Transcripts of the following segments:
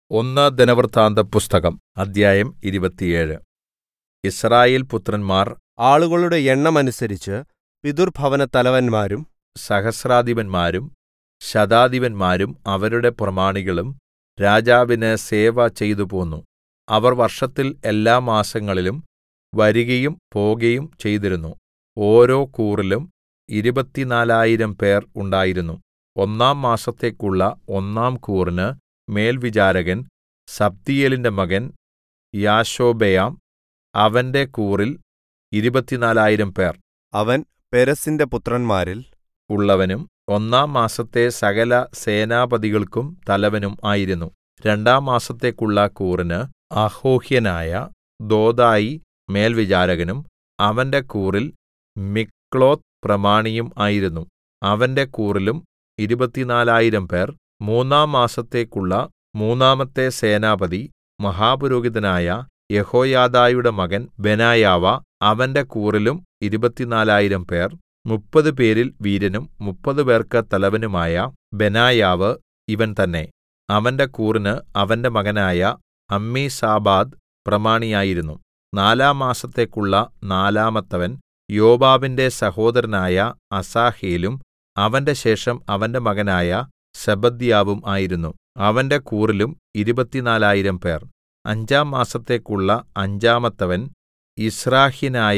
ഒന്ന് ദിനവൃത്താന്തപുസ്തകം അദ്ധ്യായം ഇരുപത്തിയേഴ് യിസ്രായേൽ പുത്രന്മാർ ആളുകളുടെ എണ്ണമനുസരിച്ച് പിതൃഭവനത്തലവന്മാരും സഹസ്രാധിപന്മാരും ശതാധിപന്മാരും അവരുടെ പ്രമാണികളും രാജാവിന് സേവ ചെയ്തുപോന്നു അവർ വർഷത്തിൽ എല്ലാ മാസങ്ങളിലും വരികയും പോകയും ചെയ്തിരുന്നു ഓരോ കൂറിലും ഇരുപത്തിനാലായിരം പേർ ഉണ്ടായിരുന്നു ഒന്നാം മാസത്തേക്കുള്ള ഒന്നാം കൂറിന് മേൽവിചാരകൻ സബ്ദീയേലിന്റെ മകൻ യാശോബെയാം അവന്റെ കൂറിൽ ഇരുപത്തിനാലായിരം പേർ അവൻ പെരെസിന്റെ പുത്രന്മാരിൽ ഉള്ളവനും ഒന്നാം മാസത്തെ സകല സേനാപതികൾക്കും തലവനും ആയിരുന്നു രണ്ടാം മാസത്തേക്കുള്ള കൂറിന് അഹോഹ്യനായ ദോദായി മേൽവിചാരകനും അവന്റെ കൂറിൽ മിക്ലോത്ത് പ്രമാണിയും ആയിരുന്നു അവന്റെ കൂറിലും ഇരുപത്തിനാലായിരം പേർ മൂന്നാം മാസത്തേക്കുള്ള മൂന്നാമത്തെ സേനാപതി മഹാപുരോഹിതനായ യെഹോയാദയുടെ മകൻ ബെനായാവ അവന്റെ കൂറിലും ഇരുപത്തിനാലായിരം പേർ മുപ്പത് പേരിൽ വീരനും മുപ്പത് പേർക്ക് തലവനുമായ ബെനായാവ് ഇവൻ തന്നെ അവന്റെ കൂറിന് അവന്റെ മകനായ അമ്മീസാബാദ് പ്രമാണിയായിരുന്നു നാലാം മാസത്തേക്കുള്ള നാലാമത്തവൻ യോവാബിന്റെ സഹോദരനായ അസാഹേലും അവന്റെ ശേഷം അവന്റെ മകനായ സെബദ്യാവും ആയിരുന്നു അവന്റെ കൂറിലും ഇരുപത്തിനാലായിരം പേർ അഞ്ചാം മാസത്തേക്കുള്ള അഞ്ചാമത്തവൻ യിസ്രാഹ്യനായ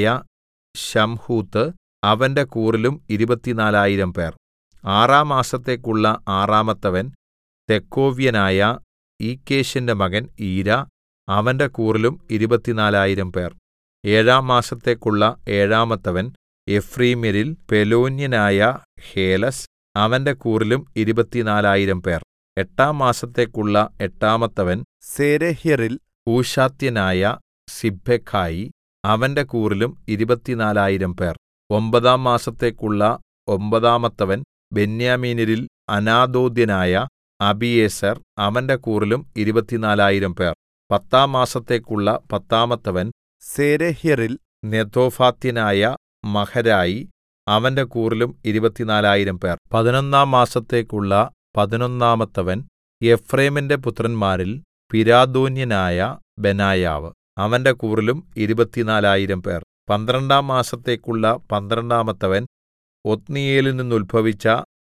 ശംഹൂത്ത് അവന്റെ കൂറിലും ഇരുപത്തിനാലായിരം പേർ ആറാം മാസത്തേക്കുള്ള ആറാമത്തവൻ തെക്കോവ്യനായ ഈക്കേശിന്റെ മകൻ ഈരാ അവന്റെ കൂറിലും ഇരുപത്തിനാലായിരം പേർ ഏഴാം മാസത്തേക്കുള്ള ഏഴാമത്തവൻ എഫ്രയീമ്യരിൽ പെലോന്യനായ ഹേലസ് അവന്റെ കൂറിലും ഇരുപത്തിനാലായിരം പേർ എട്ടാം മാസത്തേക്കുള്ള എട്ടാമത്തവൻ സേരെഹ്യരിൽ ഹൂശാത്യനായ സിബ്ബെഖായി അവന്റെ കൂറിലും ഇരുപത്തിനാലായിരം പേർ ഒമ്പതാം മാസത്തേക്കുള്ള ഒമ്പതാമത്തവൻ ബെന്യാമീന്യരിൽ അനാഥോത്യനായ അബീയേസർ അവന്റെ കൂറിലും ഇരുപത്തിനാലായിരം പേർ പത്താം മാസത്തേക്കുള്ള പത്താമത്തവൻ സേരെഹ്യരിൽ നെതോഫാത്യനായ മഹരായി അവന്റെ കൂറിലും ഇരുപത്തിനാലായിരം പേർ പതിനൊന്നാം മാസത്തേക്കുള്ള പതിനൊന്നാമത്തവൻ എഫ്രേമിന്റെ പുത്രന്മാരിൽ പിരാദോന്യനായ ബെനായാവ് അവന്റെ കൂറിലും ഇരുപത്തിനാലായിരം പേർ പന്ത്രണ്ടാം മാസത്തേക്കുള്ള പന്ത്രണ്ടാമത്തവൻ ഒത്നീയേലിൽ നിന്നുത്ഭവിച്ച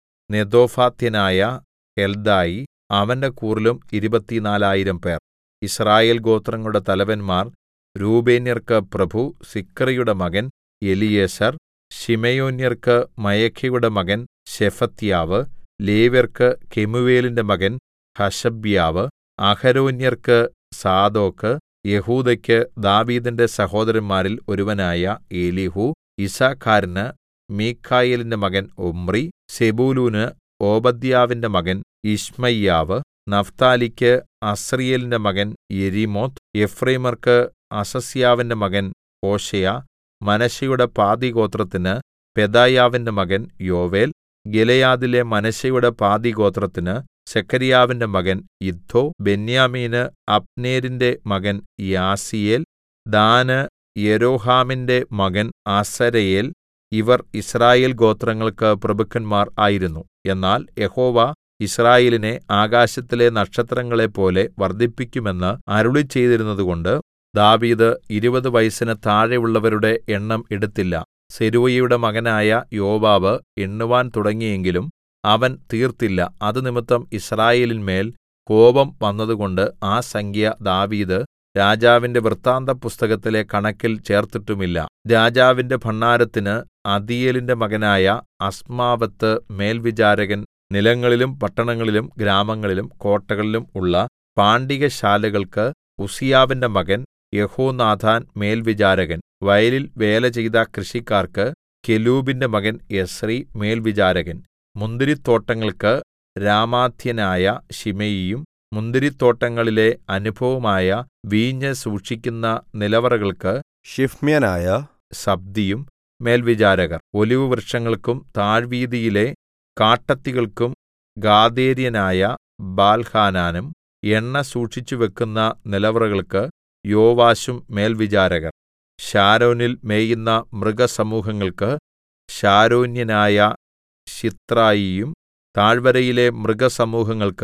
നെതോഫാത്യനായ ഹെൽദായി അവന്റെ കൂറിലും ഇരുപത്തിനാലായിരം പേർ ഇസ്രായേൽ ഗോത്രങ്ങളുടെ തലവന്മാർ രൂബേന്യർക്ക് പ്രഭു സിക്രിയുടെ മകൻ എലീയേസർ ശിമെയോന്യർക്ക് മയഖയുടെ മകൻ ശെഫത്യാവ് ലേവ്യർക്ക് കെമൂവേലിന്റെ മകൻ ഹശബ്യാവ് അഹരോന്യർക്ക് സാദോക്ക് യഹൂദയ്ക്ക് ദാവീദിന്റെ സഹോദരന്മാരിൽ ഒരുവനായ ഏലീഹു ഇസാഖാരിന് മീഖായേലിന്റെ മകൻ ഒമ്രി സെബൂലൂന് ഓബദ്യാവിന്റെ മകൻ ഇശ്മയ്യാവ് നഫ്താലിക്ക് അസ്രീയേലിന്റെ മകൻ യെരീമോത്ത് എഫ്രൈമർക്ക് അസസ്യാവിന്റെ മകൻ ഹോശേയ മനശ്ശെയുടെ പാതിഗോത്രത്തിന് പെദായാവിന്റെ മകൻ യോവേൽ ഗിലെയാദിലെ മനശ്ശെയുടെ പാതിഗോത്രത്തിന് സെഖര്യാവിന്റെ മകൻ ഇദ്ദോ ബെന്യാമീന് അബ്നേരിന്റെ മകൻ യാസീയേൽ ദാന് യെരോഹാമിന്റെ മകൻ അസരയേൽ ഇവർ യിസ്രായേൽ ഗോത്രങ്ങൾക്ക് പ്രഭുക്കന്മാർ ആയിരുന്നു എന്നാൽ യഹോവ യിസ്രായേലിനെ ആകാശത്തിലെ നക്ഷത്രങ്ങളെപ്പോലെ വർദ്ധിപ്പിക്കുമെന്ന് അരുളിച്ചെയ്തിരുന്നതുകൊണ്ട് ദാവീദ് ഇരുപത് വയസ്സിന് താഴെയുള്ളവരുടെ എണ്ണം എടുത്തില്ല സെരൂയയുടെ മകനായ യോവാബ് എണ്ണുവാൻ തുടങ്ങിയെങ്കിലും അവൻ തീർത്തില്ല അത് നിമിത്തം യിസ്രായേലിന്മേൽ കോപം വന്നതുകൊണ്ട് ആ സംഖ്യ ദാവീദ് രാജാവിന്റെ വൃത്താന്ത പുസ്തകത്തിലെ കണക്കിൽ ചേർത്തിട്ടുമില്ല രാജാവിന്റെ ഭണ്ഡാരത്തിന് അദീയേലിന്റെ മകനായ അസ്മാവത്ത് മേൽവിചാരകൻ നിലങ്ങളിലും പട്ടണങ്ങളിലും ഗ്രാമങ്ങളിലും കോട്ടകളിലും ഉള്ള പാണ്ടികശാലകൾക്ക് ഉസിയാവിന്റെ മകൻ യഹോനാഥാൻ മേൽവിചാരകൻ വയലിൽ വേല ചെയ്ത കൃഷിക്കാർക്ക് കെലൂബിന്റെ മകൻ എസ്രി മേൽവിചാരകൻ മുന്തിരിത്തോട്ടങ്ങൾക്ക് രാമാത്യനായ ശിമെയിയും മുന്തിരിത്തോട്ടങ്ങളിലെ അനുഭവമായ വീഞ്ഞ് സൂക്ഷിക്കുന്ന നിലവറകൾക്ക് ഷിഫ്മ്യനായ സബ്ദിയും മേൽവിചാരകർ ഒലിവുവൃക്ഷങ്ങൾക്കും താഴ്വീതിയിലെ കാട്ടത്തികൾക്കും ഗാദേര്യനായ ബാൽഹാനാനും എണ്ണ സൂക്ഷിച്ചുവെക്കുന്ന നിലവറകൾക്ക് യോവാശും മേൽവിചാരകർ ശാരോനിൽ മേയുന്ന മൃഗസമൂഹങ്ങൾക്ക് ശാരോന്യനായ ശിത്രായിയും താഴ്വരയിലെ മൃഗസമൂഹങ്ങൾക്ക്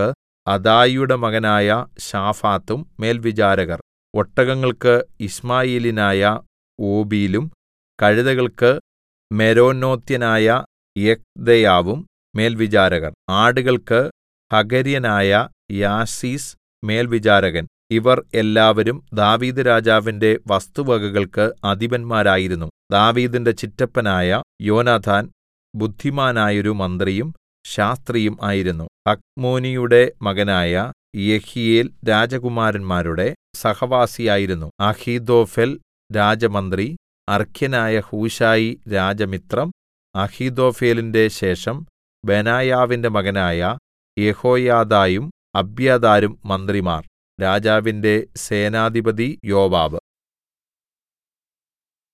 അദായിയുടെ മകനായ ശാഫാത്തും മേൽവിചാരകർ ഒട്ടകങ്ങൾക്ക് യിശ്മായേല്യനായ ഓബീലും കഴുതകൾക്ക് മെരോനോത്യനായ യെഹ്ദെയാവും മേൽവിചാരകർ ആടുകൾക്ക് ഹഗര്യനായ യാസീസ് മേൽവിചാരകൻ ഇവർ എല്ലാവരും ദാവീദ് രാജാവിന്റെ വസ്തുവകകൾക്ക് അധിപന്മാരായിരുന്നു ദാവീദിന്റെ ചിറ്റപ്പനായ യോനാഥാൻ ബുദ്ധിമാനായൊരു മന്ത്രിയും ശാസ്ത്രിയും ആയിരുന്നു ഹക്മോനിയുടെ മകനായ യെഹീയേൽ രാജകുമാരന്മാരുടെ സഹവാസിയായിരുന്നു അഹീഥോഫെൽ രാജമന്ത്രി അർഖ്യനായ ഹൂശായി രാജമിത്രം അഹീഥോഫെലിന്റെ ശേഷം ബെനായാവിന്റെ മകനായ യെഹോയാദായും അബ്യാഥാരും മന്ത്രിമാർ രാജാവിന്റെ സേനാധിപതി യോവാബ്